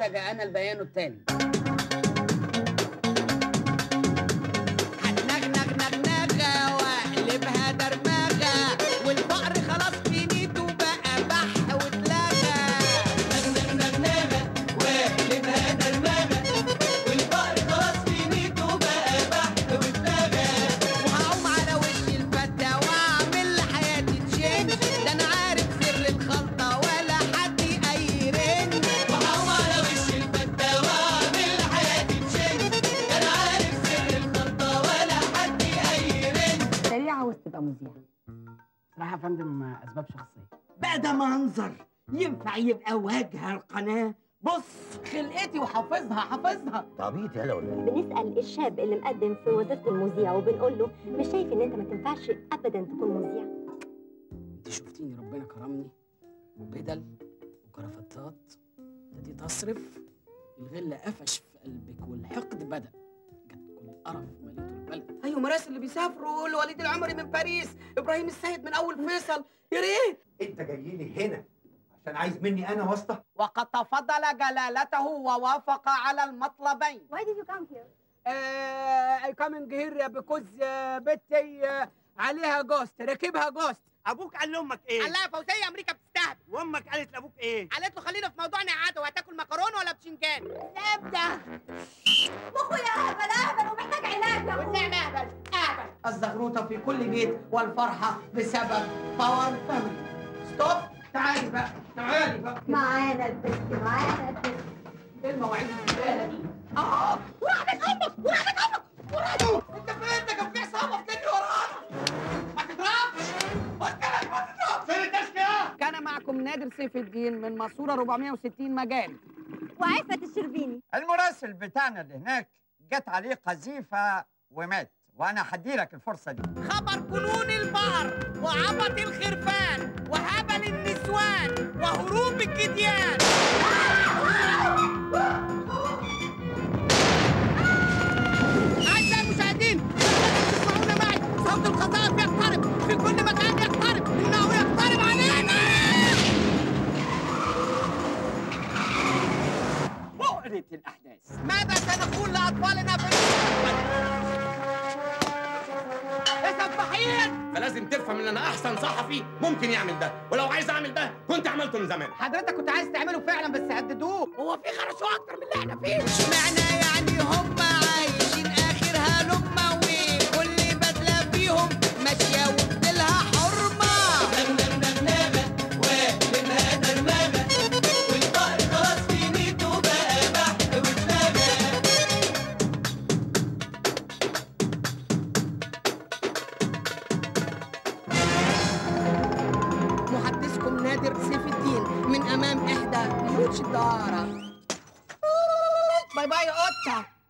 وهذا جاءنا البيان التالي نغنغ نغنغة واقلبها درمغة والفقر خلاص في نيته بقى بح واتلغى نغنغ نغنغة واقلبها درمغة والفقر خلاص في نيته بقى بح واتلغى وهقوم على وش الفتة واعمل لحياتي تشينج ده انا عارف سر الخلطة ولا حد يقيرن وهقوم على وش الفتة واعمل لحياتي تشينج ده انا عارف سر الخلطة ولا حد يقيرن انت ليه عاوز تبقى مذيع؟ صراحة يا فندم أسباب شخصية بقى ده منظر ينفع يبقى وجه القناة بص خلقتي وحافظها حافظها تعبيط يالا ولا ايه؟ بنسأل الشاب اللي مقدم في وظيفة المذيع وبنقول له مش شايف ان انت ما تنفعش ابدا تكون مذيع انت شفتيني ربنا كرمني وبدل وكرافتات ابتديت اصرف الغل قفش في قلبك والحقد بدا جت كل قرف مليته البلد ايوه مراسل اللي بيسافروا الوليد العمري من باريس ابراهيم السيد من اول فيصل يا ريت انت جاي لي هنا عشان عايز مني انا واسطه وقد تفضل جلالته ووافق على المطلبين Why did you come here? اي كامينج هير بكوز بنتي آه، عليها جوست ركبها جوست ابوك قال لامك ايه قال لها فوزيه امريكا بتستهبل وامك قالت لابوك ايه قالت له خلينا في موضوعنا عاده وهتاكل مكرونه ولا بتنجان ابدا مخه يا اهبل اهبل ومحتاج علاج يا والنعمه اهبل اهبل الزغروطه في كل بيت والفرحه بسبب باور فاميلي ستوب تعالي بقى تعالي بقى معانا البنت معانا البنت ايه المواعيد الزباله دي اه وراحتك امك وراحتك امك وراحتك انت فين ده كان في عصابه بتجري ورانا ما تضربش قلت لك ما تضربش فين التزكيه كان معكم نادر سيف الدين من ماسوره 460 مجال وعفة الشربيني المراسل بتاعنا اللي هناك جت عليه قذيفة ومات وأنا هديلك الفرصة دي خبر جنون البقر وعبط الخرفان وهبل النسوان وهروب الجديان أعزائي المشاهدين تسمعون معي صوت القذائف يقترب في كل مكان يقترب إنه يقترب علينا بؤرة الأحداث ماذا سنقول لأطفالنا في المستقبل؟ يا سفاحين فلازم تفهم ان انا احسن صحفي ممكن يعمل ده ولو عايز اعمل ده كنت عملته من زمان حضرتك كنت عايز تعمله فعلا بس هددوه هو في خرسوه اكتر من اللي احنا فيه اشمعنى يعني هم عايشين اخرها لقمه وكل بدله فيهم ماشيه وبدلها حرمه محدثكم نادر سيف الدين من امام احدى بيوت الدارة باي باي يا قطه